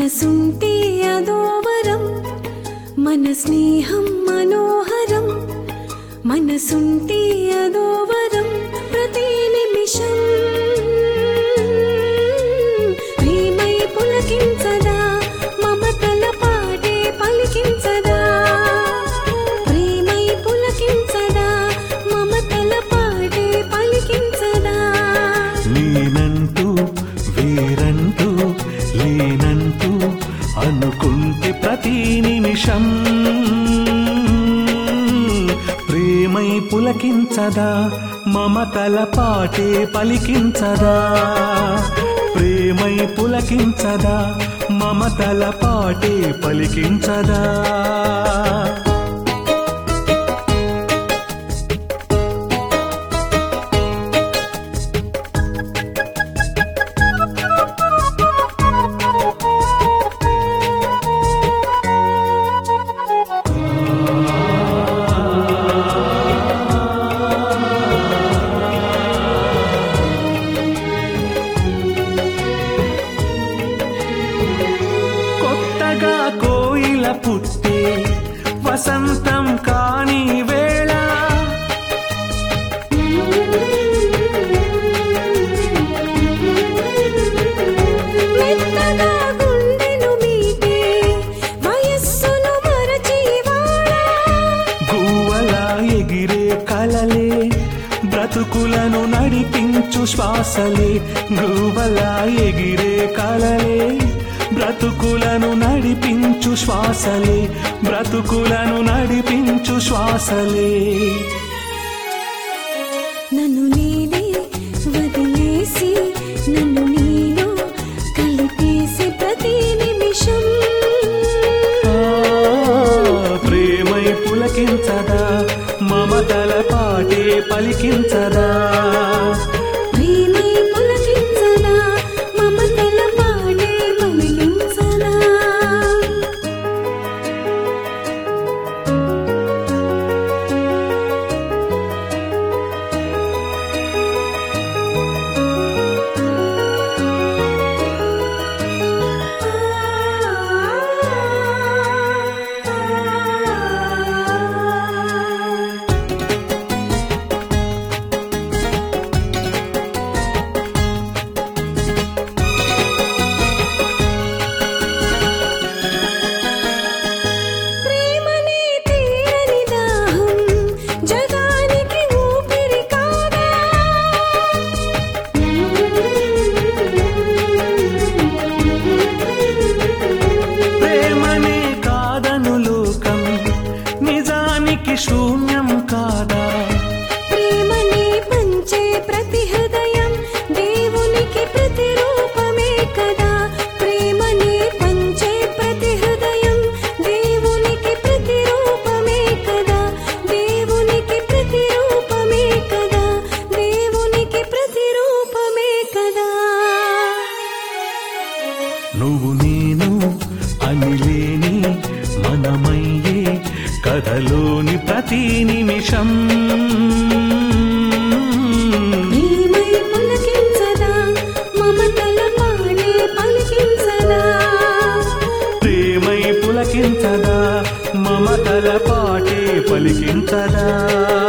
మనసుంటే అదోవరం మన స్నేహం మనోహరం మనసుంటే అదోవరం ప్రతి నిమిషం ప్రేమై పులకించదా మమతల పాటే పలికించదా ప్రేమై పులకించదా మమతల పాటే పలికించదా నేనంటూ వేరంటూ లేనంటూ అనుకుంటే ప్రతి నిమిషం ప్రేమై పులకించదా మమతల పాటే పలికించదా ప్రేమై పులకించదా మమతల పాటే పలికించదా కొత్తగా కోయిల పుట్టే వసంతం కాని వేళ మెత్తగా గుండెను మీటే వయస్సును మరచివాడా గువ్వలా ఎగిరే కలలే బ్రతుకులను నడిపించు శ్వాసలే గువ్వలా ఎగిరే కలలే బ్రతుకులను నడిపించు శ్వాసలే బ్రతుకులను నడిపించు శ్వాసలే నన్ను నేనే వదిలేసి నన్ను నీలో కలిపేసి ప్రతి నిమిషం ఆ, ప్రేమై పులకించదా మమతల పాటే పలికించదా ప్రేమై పులకించదా మమతల పాడే పలికించదా ప్రేమనే తీరని దాహం జగానికి ఊపిరి కాదా ప్రేమనే కాదను లోకం నిజానికి శూన్యం కాదా ప్రేమనే పంచే ప్రతి హృదయం దేవునికి ప్రతిరూపమే కదా ప్రేమనే పంచే ప్రతి హృదయం దేవునికి ప్రతిరూపమే కదా దేవునికి ప్రతిరూపమే కదా దేవునికి ప్రతిరూపమే కదా నువ్వు నేను అనిలేని మనమయ్యే కథలోని ప్రతి నిమిషం ప్రేమై పులకించదా మమతల పాడే పలికించదా ప్రేమై పులకించదా మమతల పాటే పలికించదా